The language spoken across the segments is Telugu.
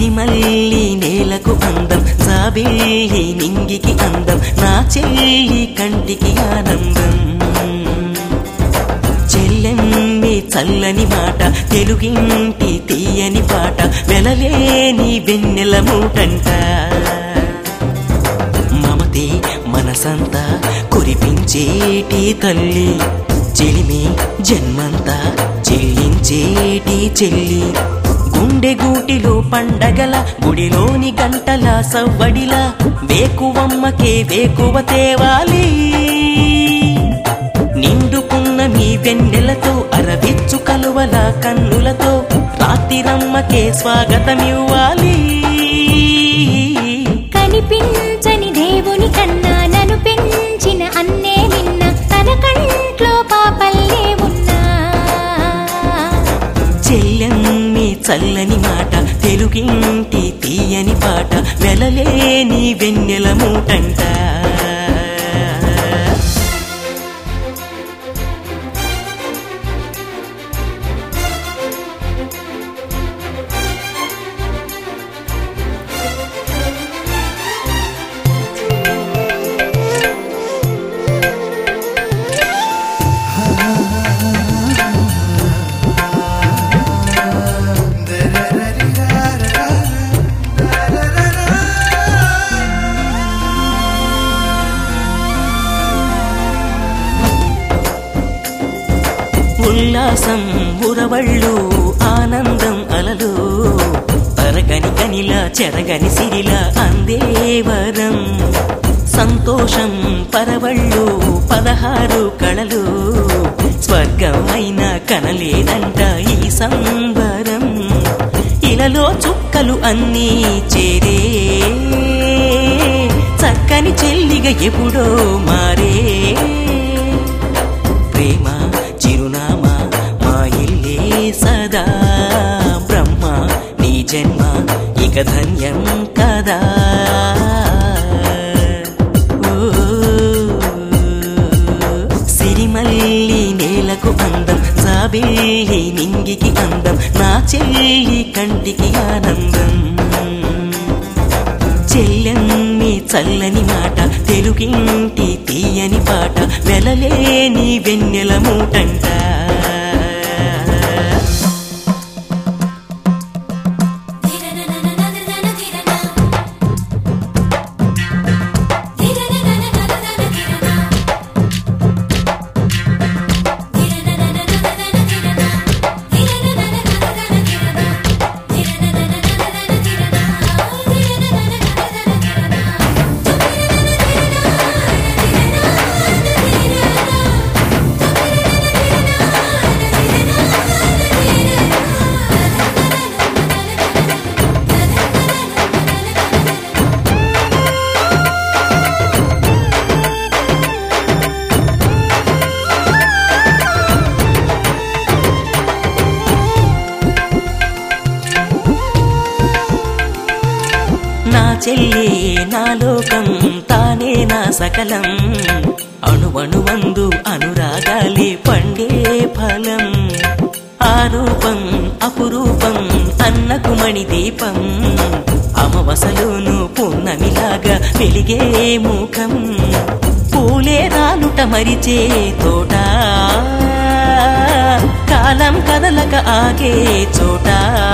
సిరిమల్లి నేలకు అందం జాబిల్లి నింగికి అందం నా చెల్లి కంటికి ఆనందం చెల్లెమ్మి చల్లని మాట తెలుగింటి తీయని పాట వెలలేని వెన్నెల మూటంట మమతే మనసంతా కురిపించేటి తల్లి చెలిమి జన్మంతా చెల్లించేటి చెల్లి గుండె గూటిలో పండగల గుడిలోని గంటల సవ్వడిలా వేకువమ్మకే వేకువ తేవాలి నిండుకున్న మీ వెన్నెలతో అరవిచ్చు కలువల కన్నులతో రాత్రిరమ్మకే స్వాగతమివ్వాలి కనిపించని దేవుని కన్నా నన్ను పెంచిన అన్నే నిన్న తన కంట్లో పాపల్లే ఉన్నా చెల్లెమ్మి చల్లని మాట తెలుగింటి తీయని పాట వెలలేని వెన్నెల మూటంట ఉల్లాసం ఉరవళ్ళు ఆనందం అలలు తరగని కనిలా చెరగని సిరిలా అందేవరం సంతోషం పరవళ్ళు పదహారు కళలు స్వర్గం అయినా కనలేదంట ఈ సంబరం ఇలలో చుక్కలు అన్నీ చేరే చక్కని చెల్లిగా ఎప్పుడో మారే ప్రేమ చిరునామా మా ఇల్లే సదా బ్రహ్మ నీ జన్మ ఇక ధన్యం కదా ఓ, సిరిమల్లి నేలకు అందం జాబిల్లి నింగికి అందం నా చెల్లి కంటికి ఆనందం చెల్లెమ్మి చల్లని మాట తెలుగింటి తీయని పాట వెలలేని వెన్నెల మూటంట నా చెల్లి నా లోకం తానే నా సకలం అణువణువందు అనురాగాలే పండే ఫలం ఆరూపం అపురూపం అన్నకు మణి దీపం అమవసలోను పున్నమిలాగా వెలిగే ముఖం పూలే రాలుట మరిచే తోట కాలం కదలక ఆగే చోట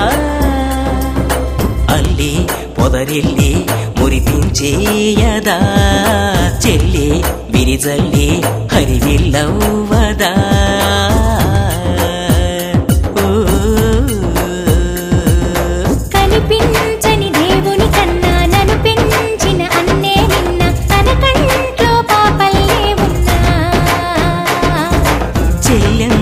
అల్లి పొదరిల్లి మురిపించేయదా చెల్లి విరిజల్లి హరివిల్లవ్వదా ఓ, కనిపించని దేవుని కన్నా నన్ను పెంచిన అన్నే నిన్న తన కంట్లో పాపల్లే ఉన్నా చెల్లెం